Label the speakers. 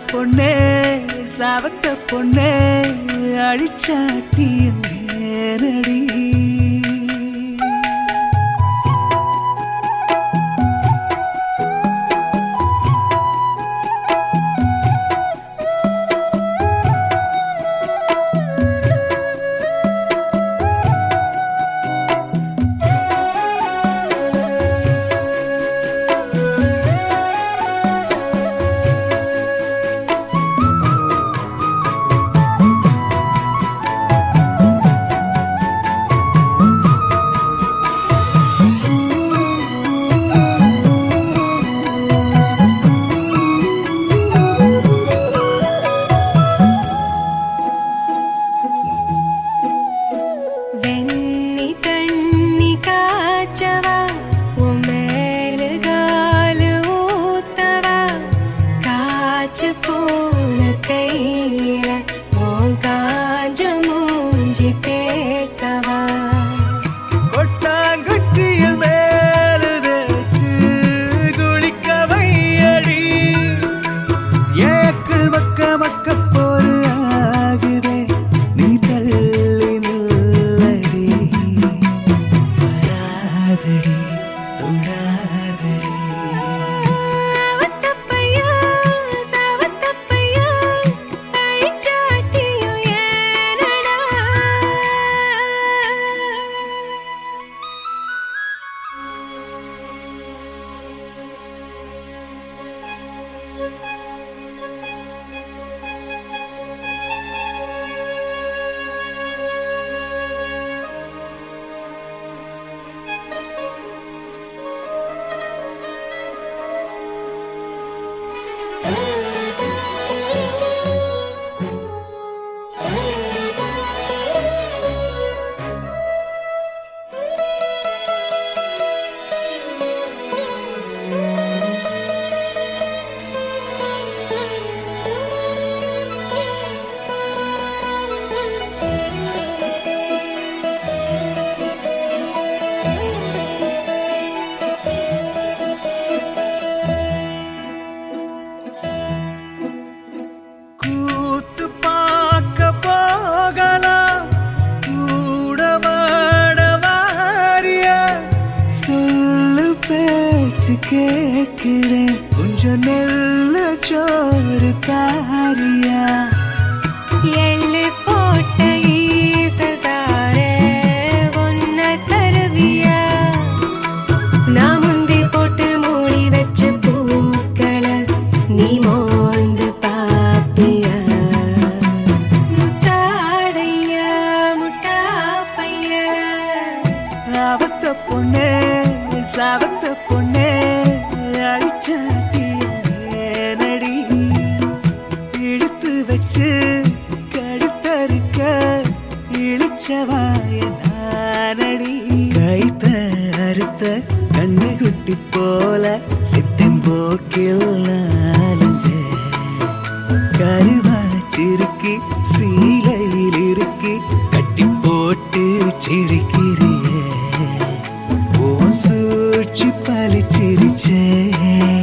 Speaker 1: பொண்ணே சாவத்த பொண்ணே அழிச்சாட்டிய நேரடி
Speaker 2: வெண்ணி தண்ணி காய்ச்சவா உன் மேலு காலு ஊத்தவா காய்ச்சு போன கையில உன் காஞ்ச மூஞ்சி தேக்கவா
Speaker 1: கொட்டாங்குச்சியில் மேலு தேச்சு குளிக்க வையடி ஏக்கள் மக்க மக்க போரு ஆகுதே நீ தள்ளி நில்லடி வராதடி தொடாதடி
Speaker 2: அவத்தப்பையா சாவத்தப்பையா அழிச்சாட்டியும் ஏனடா
Speaker 1: கூத்து பார்க்க போகலாம் கூட மாட வாரியா சொல்லு பேச்சு கேட்கிறேன் கொஞ்சம் நெல்ல சோறு தாரியா
Speaker 2: எள்ளு போட்ட ஈசல் தாரே ஒன்ன தருவியா நான் முந்தி போட்டு மூடி வச்ச பூக்களை நீ மோந்து பாப்பியா முத்தாடையா முட்டா பையா
Speaker 1: அவத்த பொண்ணே சாவத்த பொண்ணே அழிச்சாட்டி நடி இழுத்து வச்சு கடுத்தறுக்க இழிச்சவாய நானடி கைத்த அறுத்த கண்ணுக்குட்டி போல சித்தம் போக்கில் நாலஞ்சே கருவாச்சிருக்கி சீலையில் இருக்கி கட்டி போட்டு சிரிக்கிறியே ஓ சூழ்ச்சி பழிச்சிருச்சே